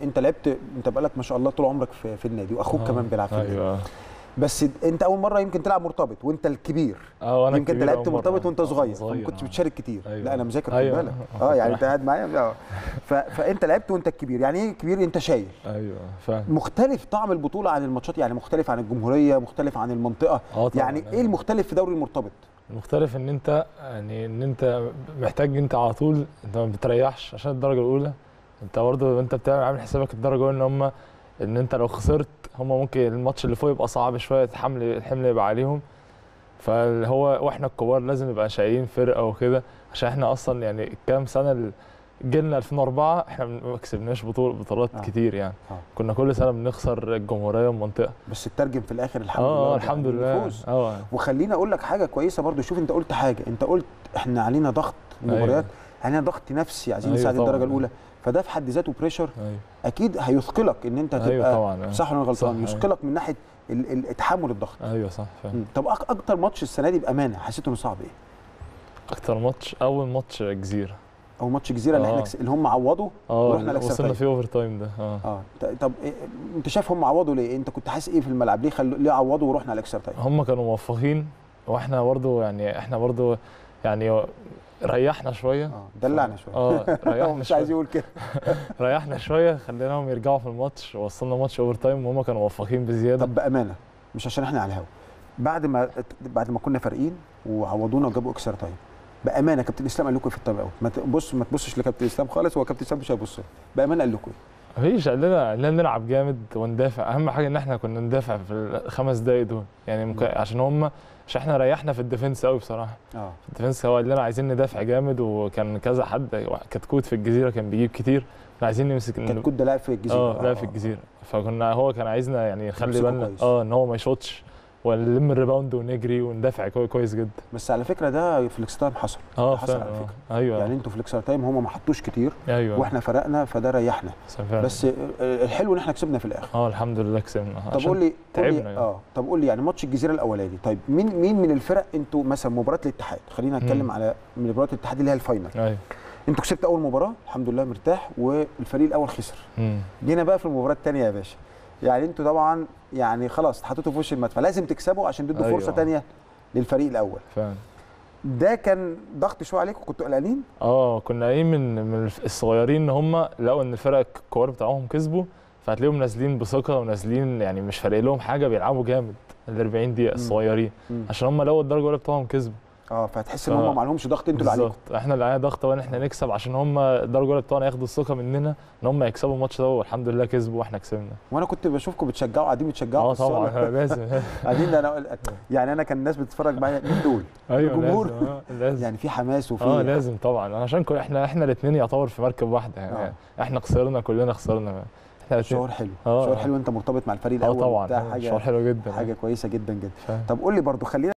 انت لعبت انت بقالك ما شاء الله طول عمرك في, في النادي واخوك آه، كمان بيلعب في النادي ايوه بس انت اول مره يمكن تلعب مرتبط وانت الكبير اه وانا يمكن انت الكبير لعبت أول مرة. مرتبط وانت آه، صغير فما كنتش آه. بتشارك كتير أيوة. لا انا مذاكر خد أيوة. بالك آه، اه كنت يعني انت قاعد معايا اه ف... فانت لعبت وانت الكبير يعني ايه كبير انت شايل ايوه فعلا مختلف طعم البطوله عن الماتشات يعني مختلف عن الجمهوريه مختلف عن المنطقه اه طبعا يعني ايه المختلف في دوري المرتبط المختلف ان انت يعني ان انت محتاج انت على طول انت ما بتريحش عشان الدرجه الاولى انت برضه انت بتعمل عامل حسابك الدرجه الاولى ان هم ان انت لو خسرت هم ممكن الماتش اللي فوق يبقى صعب شويه الحمل الحمل يبقى عليهم فهو واحنا الكبار لازم نبقى شايلين فرقه وكده عشان احنا اصلا يعني كام سنه ال- جيلنا 2004 احنا ما كسبناش بطول بطولات آه. آه. كتير يعني آه. آه. كنا كل سنه بنخسر الجمهوريه والمنطقه بس اترجم في الاخر الحمد لله اه ده الحمد يعني لله فوز. اه وخليني اقول لك حاجه كويسه برضو شوف انت قلت حاجه انت قلت احنا علينا ضغط مباريات أيوة. علينا ضغط نفسي عايزين أيوة نساعد طبعاً. الدرجه الاولى فده في حد ذاته بريشر ايوه اكيد هيثقلك ان انت تبقى ايوه طبعا آه. صح ولا أنا غلطان صح، يثقلك من ناحيه ال- ال- تحمل الضغط ايوه صح فعلا مم. طب أك- اكتر ماتش السنه دي بامانه حسيت انه صعب ايه اكتر ماتش اول ماتش جزيره او ماتش جزيره اللي احنا آه. كس- اللي هم عوضوا اه ورحنا الإكسترا وصلنا تايم. فيه اوفر تايم ده اه اه ط- طب إيه انت شايف هم عوضوا ليه انت كنت حاسس ايه في الملعب ليه خلوا ليه عوضوا ورحنا على الاكسترا تايم هم كانوا موفقين واحنا برضو يعني احنا برضو يعني ريحنا شويه اه دلعنا شويه اه هو ريحنا مش عايز شويه يقول كده ريحنا شويه خليناهم يرجعوا في الماتش وصلنا ماتش اوفر تايم وهم كانوا موفقين بزياده طب بامانه مش عشان احنا على الهوا بعد ما بعد ما كنا فارقين وعوضونا وجابوا اكسترا تايم بامانه كابتن اسلام قال لكم إيه في التايم اوت ما ت- بص ما تبصش لكابتن اسلام خالص هو كابتن اسلام مش هيبص لك. بامانه قال لكم ايه مفيش قال لنا قال لنا نلعب جامد وندافع اهم حاجه ان احنا كنا ندافع في الخمس دقايق دول يعني مك... عشان هم عشان احنا ريحنا في الديفنس قوي بصراحه اه في الديفنس هو قال لنا عايزين ندافع جامد وكان كذا حد كتكوت في الجزيره كان بيجيب كتير كنا عايزين نمسك كان كنت ده لاعب في الجزيره اه لا في الجزيره فكنا هو كان عايزنا يعني نخلي تمسكه بالنا كويس. اه ان هو ما يشوطش ونلم الريباوند ونجري وندافع كوي- كويس جدا بس على فكره ده في الاكسترا تايم حصل اه حصل فعلا على آه. فكرة. ايوه يعني انتوا في الاكسترا تايم هم ما حطوش كتير ايوه واحنا فرقنا فده ريحنا فعلا. بس آه، الحلو ان احنا كسبنا في الاخر اه الحمد لله كسبنا طب عشان قول لي قول لي تعبنا يعني. اه طب قول لي يعني ماتش الجزيره الاولاني طيب مين مين من الفرق انتوا مثلا مباراه الاتحاد خلينا نتكلم مم. على من مباراه الاتحاد اللي هي الفاينل ايوه انتوا كسبت اول مباراه الحمد لله مرتاح والفريق الاول خسر مم. جينا بقى في المباراه الثانيه يا باشا يعني انتوا طبعا يعني خلاص اتحطيتوا في وش المدفع لازم تكسبوا عشان تدوا أيوة. فرصه ثانيه للفريق الاول فعلا ده كان ضغط شويه عليكم كنتوا قلقانين اه كنا قايمين من من الصغيرين ان هم لقوا ان الفرق الكبار بتاعهم كسبوا فهتلاقيهم نازلين بثقه ونازلين يعني مش فارق لهم حاجه بيلعبوا جامد ال 40 دقيقه الصغيرين مم. عشان هم لقوا الدرجه الاولى بتاعهم كسبوا اه فهتحس ان ف- هم ما عليهمش ضغط انتوا اللي عليكم بالظبط احنا اللي علينا ضغط وان احنا نكسب عشان هم الدرجه الاولى بتوعنا ياخدوا الثقه مننا ان هم يكسبوا الماتش ده والحمد لله كسبوا واحنا كسبنا وانا كنت بشوفكم بتشجعوا قاعدين بتشجعوا اه في الصالة. طبعا لازم قاعدين ده انا يعني انا كان الناس بتتفرج معايا مين دول ايوه الجمهور. لازم آه، لازم يعني في حماس وفي اه لازم طبعا عشان كل احنا احنا الاثنين يعتبر في مركب واحده يعني آه. احنا خسرنا كلنا خسرنا احنا الاثنين شعور حلو آه. شعور حلو انت مرتبط مع الفريق اه الاول طبعا بتاع آه، حاجه شعور حلو جدا حاجه كويسه جدا جدا فاهم. طب قول لي برضو خلينا